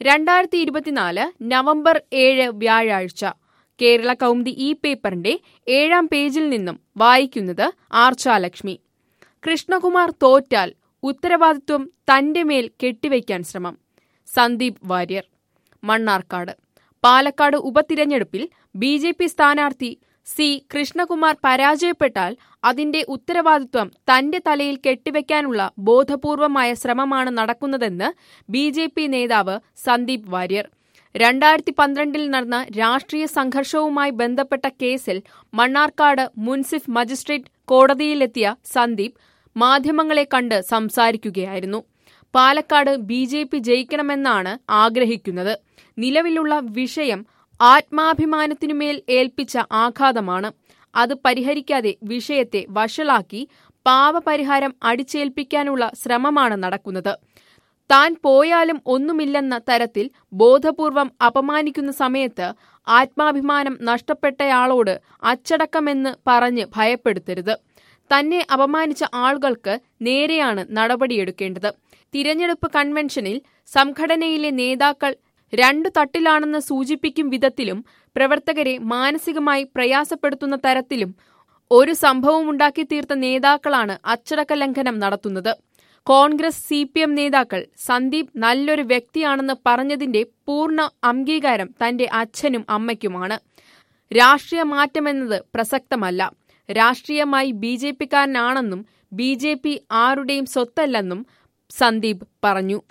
രണ്ടായിരത്തി ഇരുപത്തിനാല് നവംബർ ഏഴ് വ്യാഴാഴ്ച കേരള കൗമുദി ഈ പേപ്പറിന്റെ ഏഴാം പേജിൽ നിന്നും വായിക്കുന്നത് ആർച്ചാലക്ഷ്മി കൃഷ്ണകുമാർ തോറ്റാൽ ഉത്തരവാദിത്വം തന്റെ മേൽ കെട്ടിവയ്ക്കാൻ ശ്രമം സന്ദീപ് വാര്യർ മണ്ണാർക്കാട് പാലക്കാട് ഉപതിരഞ്ഞെടുപ്പിൽ ബി ജെ പി സ്ഥാനാർത്ഥി സി കൃഷ്ണകുമാർ പരാജയപ്പെട്ടാൽ അതിന്റെ ഉത്തരവാദിത്വം തന്റെ തലയിൽ കെട്ടിവെക്കാനുള്ള ബോധപൂർവമായ ശ്രമമാണ് നടക്കുന്നതെന്ന് ബി ജെ പി നേതാവ് സന്ദീപ് വാര്യർ രണ്ടായിരത്തി പന്ത്രണ്ടിൽ നടന്ന രാഷ്ട്രീയ സംഘർഷവുമായി ബന്ധപ്പെട്ട കേസിൽ മണ്ണാർക്കാട് മുൻസിഫ് മജിസ്ട്രേറ്റ് കോടതിയിലെത്തിയ സന്ദീപ് മാധ്യമങ്ങളെ കണ്ട് സംസാരിക്കുകയായിരുന്നു പാലക്കാട് ബി ജെ പി ജയിക്കണമെന്നാണ് ആഗ്രഹിക്കുന്നത് നിലവിലുള്ള വിഷയം ആത്മാഭിമാനത്തിനുമേൽ ഏൽപ്പിച്ച ആഘാതമാണ് അത് പരിഹരിക്കാതെ വിഷയത്തെ വഷളാക്കി പാവപരിഹാരം അടിച്ചേൽപ്പിക്കാനുള്ള ശ്രമമാണ് നടക്കുന്നത് താൻ പോയാലും ഒന്നുമില്ലെന്ന തരത്തിൽ ബോധപൂർവം അപമാനിക്കുന്ന സമയത്ത് ആത്മാഭിമാനം നഷ്ടപ്പെട്ടയാളോട് അച്ചടക്കമെന്ന് പറഞ്ഞ് ഭയപ്പെടുത്തരുത് തന്നെ അപമാനിച്ച ആളുകൾക്ക് നേരെയാണ് നടപടിയെടുക്കേണ്ടത് തിരഞ്ഞെടുപ്പ് കൺവെൻഷനിൽ സംഘടനയിലെ നേതാക്കൾ രണ്ടു തട്ടിലാണെന്ന് സൂചിപ്പിക്കും വിധത്തിലും പ്രവർത്തകരെ മാനസികമായി പ്രയാസപ്പെടുത്തുന്ന തരത്തിലും ഒരു സംഭവമുണ്ടാക്കി തീർത്ത നേതാക്കളാണ് അച്ചടക്ക ലംഘനം നടത്തുന്നത് കോൺഗ്രസ് സി പി എം നേതാക്കൾ സന്ദീപ് നല്ലൊരു വ്യക്തിയാണെന്ന് പറഞ്ഞതിന്റെ പൂർണ്ണ അംഗീകാരം തന്റെ അച്ഛനും അമ്മയ്ക്കുമാണ് രാഷ്ട്രീയ മാറ്റമെന്നത് പ്രസക്തമല്ല രാഷ്ട്രീയമായി ബി ജെ പിക്കാരനാണെന്നും ബി ജെ പി ആരുടെയും സ്വത്തല്ലെന്നും സന്ദീപ് പറഞ്ഞു